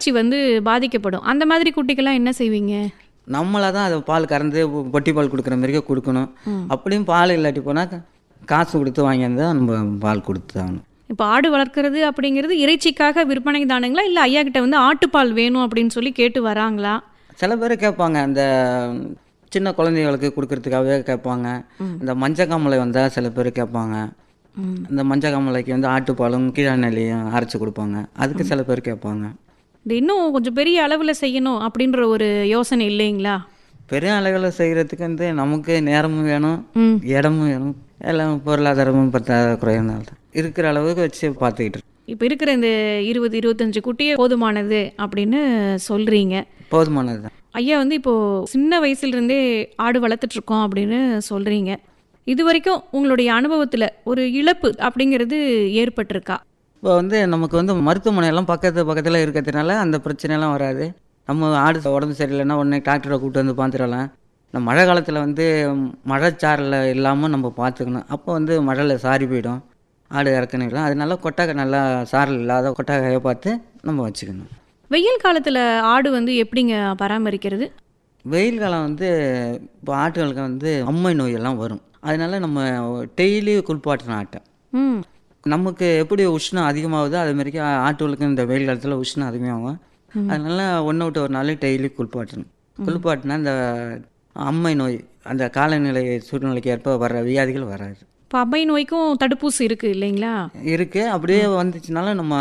வளர்ச்சி வந்து பாதிக்கப்படும் அந்த மாதிரி குட்டிக்கெல்லாம் என்ன செய்வீங்க நம்மளாக தான் அதை பால் கறந்து பொட்டி பால் கொடுக்குற மாதிரிக்கே கொடுக்கணும் அப்படியும் பால் இல்லாட்டி போனால் காசு கொடுத்து வாங்கியாந்து தான் நம்ம பால் கொடுத்து ஆகணும் இப்போ ஆடு வளர்க்குறது அப்படிங்கிறது இறைச்சிக்காக விற்பனை தானுங்களா இல்லை ஐயா கிட்ட வந்து ஆட்டுப்பால் வேணும் அப்படின்னு சொல்லி கேட்டு வராங்களா சில பேர் கேட்பாங்க அந்த சின்ன குழந்தைகளுக்கு கொடுக்கறதுக்காகவே கேட்பாங்க இந்த மஞ்சக்காமலை வந்தால் சில பேர் கேட்பாங்க இந்த மஞ்சக்காமலைக்கு வந்து ஆட்டுப்பாலும் கீழாநெல்லியும் அரைச்சி கொடுப்பாங்க அதுக்கு சில பேர் கேட்பாங்க இது இன்னும் கொஞ்சம் பெரிய அளவில் செய்யணும் அப்படின்ற ஒரு யோசனை இல்லைங்களா பெரிய அளவில் செய்கிறதுக்கு வந்து நமக்கு நேரமும் வேணும் ம் இடமும் வேணும் எல்லாம் பொருளாதாரமும் பற்றாக்குறையினால தான் இருக்கிற அளவுக்கு வச்சு பார்த்துக்கிட்டு இருக்கோம். இப்போ இருக்கிற இந்த இருபது இருபத்தஞ்சு குட்டியே போதுமானது அப்படின்னு சொல்கிறீங்க போதுமானது தான் ஐயா வந்து இப்போது சின்ன வயசுலேருந்தே ஆடு வளர்த்துட்டு இருக்கோம் அப்படின்னு சொல்கிறீங்க இது வரைக்கும் உங்களுடைய அனுபவத்தில் ஒரு இழப்பு அப்படிங்கிறது ஏற்பட்டிருக்கா இப்போ வந்து நமக்கு வந்து மருத்துவமனை எல்லாம் பக்கத்து பக்கத்தில் இருக்கிறதுனால அந்த பிரச்சனையெல்லாம் வராது நம்ம ஆடு உடம்பு சரியில்லைன்னா உடனே டாக்டரை கூப்பிட்டு வந்து பார்த்துடலாம் இந்த மழை காலத்தில் வந்து மழைச்சாரில் இல்லாமல் நம்ம பார்த்துக்கணும் அப்போ வந்து மழையில் சாரி போயிடும் ஆடு இறக்கணும் அதனால கொட்டாக்கை நல்லா சாரல் இல்லாத கொட்டாக்கையை பார்த்து நம்ம வச்சுக்கணும் வெயில் காலத்தில் ஆடு வந்து எப்படிங்க பராமரிக்கிறது வெயில் காலம் வந்து இப்போ ஆட்டுகளுக்கு வந்து அம்மை நோயெல்லாம் வரும் அதனால நம்ம டெய்லி குளிப்பாட்டணும் ஆட்டை ம் நமக்கு எப்படி உஷ்ணம் அதிகமாகுதோ அது மாதிரிக்கு ஆட்டுகளுக்கு இந்த வெயில் காலத்தில் உஷ்ணம் அதிகமாகும் அதனால ஒன்று விட்டு ஒரு நாள் டெய்லி குளிப்பாட்டணும் குளிப்பாட்டினா இந்த அம்மை நோய் அந்த காலநிலை சூழ்நிலைக்கு ஏற்ப வர்ற வியாதிகள் வராது இப்போ அம்மை நோய்க்கும் தடுப்பூசி இருக்குது இல்லைங்களா இருக்குது அப்படியே வந்துச்சுனாலும் நம்ம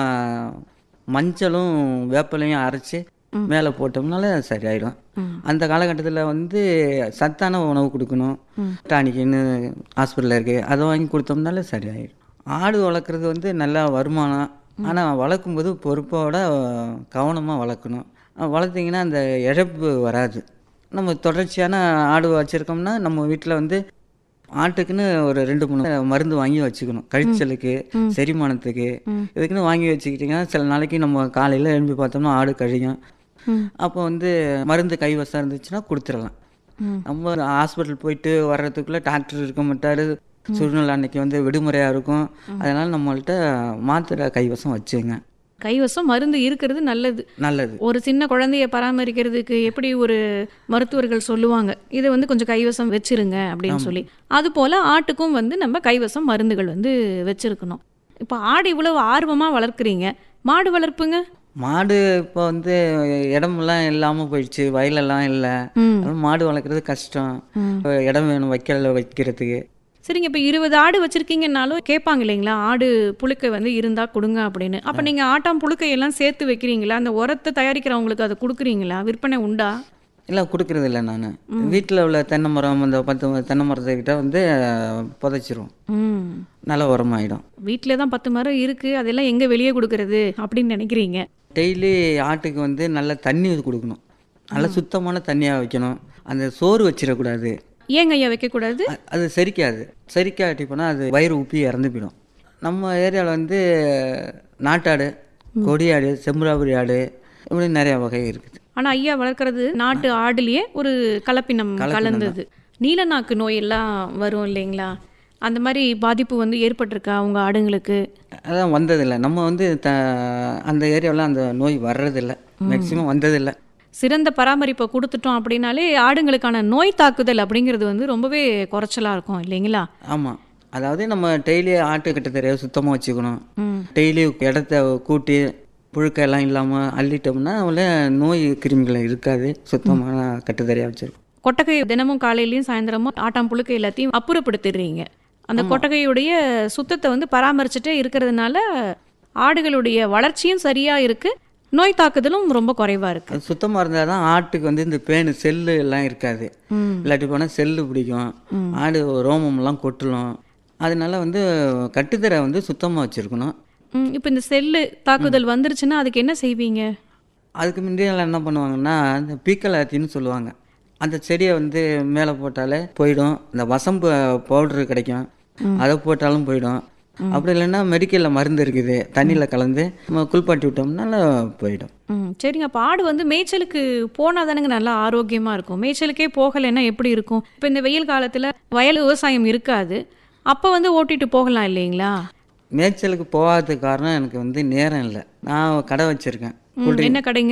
மஞ்சளும் வேப்பிலையும் அரைச்சி மேலே போட்டோம்னால சரியாயிடும் அந்த காலகட்டத்தில் வந்து சத்தான உணவு கொடுக்கணும் டானிக்குன்னு ஹாஸ்பிட்டலில் இருக்குது அதை வாங்கி கொடுத்தோம்னால சரியாயிடும் ஆடு வளர்க்குறது வந்து நல்லா வருமானம் ஆனால் வளர்க்கும்போது பொறுப்போட கவனமாக வளர்க்கணும் அஹ் வளர்த்தீங்கன்னா அந்த இழப்பு வராது நம்ம தொடர்ச்சியான ஆடு வச்சுருக்கோம்னா நம்ம வீட்டில் வந்து ஆட்டுக்குன்னு ஒரு ரெண்டு மூணு மருந்து வாங்கி வச்சுக்கணும் கழிச்சலுக்கு செரிமானத்துக்கு இதுக்குன்னு வாங்கி வச்சுக்கிட்டிங்கன்னா சில நாளைக்கு நம்ம காலையில் எழும்பி பார்த்தோம்னா ஆடு கழியும் அப்போ வந்து மருந்து கைவசம் இருந்துச்சுன்னா கொடுத்துடலாம் நம்ம ஹாஸ்பிட்டல் போயிட்டு வர்றதுக்குள்ளே டாக்டர் இருக்க மாட்டார் சூழ்நிலை அன்னைக்கு வந்து விடுமுறையாக இருக்கும் அதனால் நம்மள்ட்ட மாத்திரை கைவசம் வச்சுங்க கைவசம் மருந்து இருக்கிறது நல்லது நல்லது ஒரு சின்ன குழந்தைய பராமரிக்கிறதுக்கு எப்படி ஒரு மருத்துவர்கள் சொல்லுவாங்க இதை வந்து கொஞ்சம் கைவசம் வச்சிருங்க அப்படின்னு சொல்லி அது போல ஆட்டுக்கும் வந்து நம்ம கைவசம் மருந்துகள் வந்து வச்சிருக்கணும் இப்போ ஆடு இவ்வளவு ஆர்வமா வளர்க்குறீங்க மாடு வளர்ப்புங்க மாடு இப்போ வந்து இடமெல்லாம் இல்லாமல் போயிடுச்சு வயலெல்லாம் இல்லை ம். அதனால மாடு வளர்க்குறது கஷ்டம் இப்போ இடம் வேணும் வைக்கல வைக்கிறதுக்கு சரிங்க இப்போ இருபது ஆடு வச்சிருக்கீங்கன்னாலும் கேட்பாங்க இல்லைங்களா ஆடு புழுக்கை வந்து இருந்தா கொடுங்க அப்படின்னு அப்போ நீங்க ஆட்டாம் புழுக்கையெல்லாம் சேர்த்து வைக்கிறீங்களா அந்த உரத்தை தயாரிக்கிறவங்களுக்கு அதை கொடுக்குறீங்களா விற்பனை உண்டா இல்லை கொடுக்கறது இல்லை நான் வீட்டில் உள்ள தென்னை மரம் அந்த பத்து தென்னை மரத்துக்கிட்ட வந்து புதைச்சிரும் ம் நல்ல உரமாயிடும் வீட்டில் தான் பத்து மரம் இருக்கு அதெல்லாம் எங்க வெளியே கொடுக்கறது அப்படின்னு நினைக்கிறீங்க டெய்லி ஆட்டுக்கு வந்து நல்ல தண்ணி கொடுக்கணும் நல்ல சுத்தமான தண்ணியாக வைக்கணும் அந்த சோறு வச்சிடக்கூடாது ஏங்க ஐயா வைக்கக்கூடாது அ- அது செரிக்காது செரிக்காட்டி போனால் அது வயிறு உப்பி இறந்து போயிடும் நம்ம ஏரியாவில் வந்து நாட்டாடு கொடியாடு செம்பராபுரி ஆடு இப்படி நிறைய வகை இருக்குது ஆனா ஐயா வளர்க்கறது நாட்டு ஆடுலயே ஒரு கலப்பினம் கலந்தது நீலநாக்கு நோய் எல்லாம் வரும் இல்லைங்களா அந்த மாதிரி பாதிப்பு வந்து ஏற்பட்டிருக்கா உங்க ஆடுங்களுக்கு அதான் வந்ததில்லை நம்ம வந்து த அந்த ஏரியாவில் அந்த நோய் வர்றதில்லை மேக்சிமம் வந்ததில்லை சிறந்த பராமரிப்பை கொடுத்துட்டோம் அப்படின்னாலே ஆடுங்களுக்கான நோய் தாக்குதல் அப்படிங்கிறது வந்து ரொம்பவே குறைச்சலா இருக்கும் இல்லைங்களா ஆமாம் அதாவது நம்ம டெய்லி ஆட்டு கட்டத்தரையை சுத்தமாக வச்சுக்கணும் ம் டெய்லி இடத்த கூட்டி புழுக்கெல்லாம் இல்லாமல் அள்ளிட்டோம்னா அவள நோய் கிருமிகள் இருக்காது சுத்தமான கட்டுத்தரையாக வச்சிருக்கோம் கொட்டகை தினமும் காலையிலயும் சாயந்தரமும் ஆட்டாம் புழுக்கை எல்லாத்தையும் அப்புறப்படுத்திடுறீங்க அந்த கொட்டகையுடைய சுத்தத்தை வந்து பராமரிச்சுட்டே இருக்கிறதுனால ஆடுகளுடைய வளர்ச்சியும் சரியா இருக்கு நோய் தாக்குதலும் ரொம்ப குறைவா இருக்கு அது சுத்தமாக இருந்தால் தான் ஆட்டுக்கு வந்து இந்த பேனு செல்லு எல்லாம் இருக்காது ம். இல்லாட்டி போனால் செல்லு பிடிக்கும் ஆடு ரோமம்லாம் கொட்டலும் அதனால வந்து கட்டுத்தரை வந்து சுத்தமாக வச்சுருக்கணும் ம், இப்போ இந்த செல்லு தாக்குதல் வந்துருச்சுன்னா அதுக்கு என்ன செய்வீங்க அதுக்கு முன்னாடி என்ன பண்ணுவாங்கன்னா இந்த பீக்கலாத்தின்னு சொல்லுவாங்க அந்த செடியை வந்து மேலே போட்டாலே போயிடும் இந்த வசம்பு பவுட்ரு கிடைக்கும் அதை போட்டாலும் போயிடும் அப்படி இல்லைன்னா மெடிக்கலில் மருந்து இருக்குது தண்ணியில் கலந்து நம்ம குளிப்பாட்டி விட்டோம்னால போயிடும் ம் சரிங்க அப்போ ஆடு வந்து மேய்ச்சலுக்கு போனால் தானேங்க நல்லா ஆரோக்கியமாக இருக்கும் மேய்ச்சலுக்கே போகலைன்னா எப்படி இருக்கும் இப்போ இந்த வெயில் காலத்தில் வயல் விவசாயம் இருக்காது அப்போ வந்து ஓட்டிட்டு போகலாம் இல்லைங்களா மேய்ச்சலுக்கு போகாததுக்கு காரணம் எனக்கு வந்து நேரம் இல்லை நான் கடை வச்சுருக்கேன் ம், என்ன கடைங்க